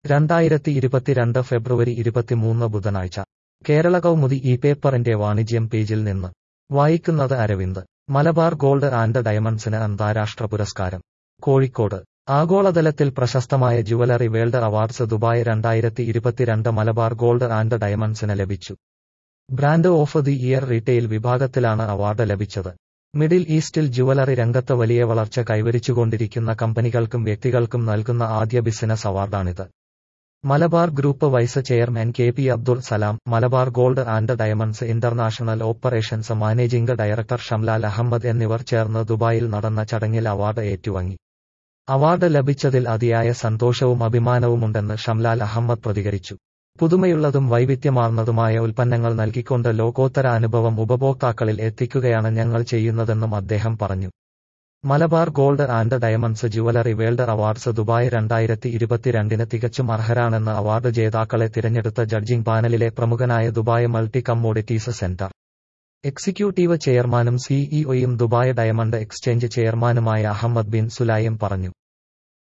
രണ്ടായിരത്തി ഇരുപത്തിരണ്ട് ഫെബ്രുവരി ഇരുപത്തിമൂന്ന് ബുധനാഴ്ച കേരള കൗമുദി ഈ പേപ്പറിന്റെ വാണിജ്യം പേജിൽ നിന്ന് വായിക്കുന്നത് അരവിന്ദ് മലബാർ ഗോൾഡ് ആൻഡ് ഡയമണ്ട്സിന് അന്താരാഷ്ട്ര പുരസ്കാരം കോഴിക്കോട് ആഗോളതലത്തിൽ പ്രശസ്തമായ ജുവലറി വേൾഡ് അവാർഡ്സ് ദുബായ് രണ്ടായിരത്തി ഇരുപത്തിരണ്ട് മലബാർ ഗോൾഡ് ആൻഡ് ഡയമണ്ട്സിന് ലഭിച്ചു brand of the year retail വിഭാഗത്തിലാണ് അവാർഡ് ലഭിച്ചത് മിഡിൽ ഈസ്റ്റിൽ ജുവലറി രംഗത്ത് വലിയ വളർച്ച കൈവരിച്ചുകൊണ്ടിരിക്കുന്ന കമ്പനികൾക്കും വ്യക്തികൾക്കും നൽകുന്ന ആദ്യ ബിസിനസ് അവാർഡാണിത് Malabar group vice chairman K P Abdul Salam Malabar gold and diamonds international operations managing director Shamlal Ahamed എന്നിവർ ചേർന്ന് ദുബായിൽ നടന്ന ചടങ്ങിൽ അവാർഡ് ഏറ്റുവാങ്ങി അവാർഡ് ലഭിച്ചതിൽ അതിയായ സന്തോഷവും അഭിമാനവുമുണ്ടെന്ന് ഷംലാൽ അഹമ്മദ് പ്രതികരിച്ചു പുതുമയുള്ളതും വൈവിധ്യമാർന്നതുമായ ഉൽപ്പന്നങ്ങൾ നൽകിക്കൊണ്ട് ലോകോത്തര അനുഭവം ഉപഭോക്താക്കളിൽ എത്തിക്കുകയാണ് ഞങ്ങൾ ചെയ്യുന്നതെന്നും അദ്ദേഹം പറഞ്ഞു Malabar gold and diamonds jewellery world awards Dubai രണ്ടായിരത്തി ഇരുപത്തിരണ്ടിന് തികച്ചും അർഹരാണെന്ന് അവാർഡ് ജേതാക്കളെ തിരഞ്ഞെടുത്ത ജഡ്ജിംഗ് പാനലിലെ പ്രമുഖനായ Dubai multi commodities centre executive ചെയർമാനും സിഇഒയും ദുബായ് ഡയമണ്ട് എക്സ്ചേഞ്ച് ചെയർമാനുമായ അഹമ്മദ് ബിൻ സുലായം പറഞ്ഞു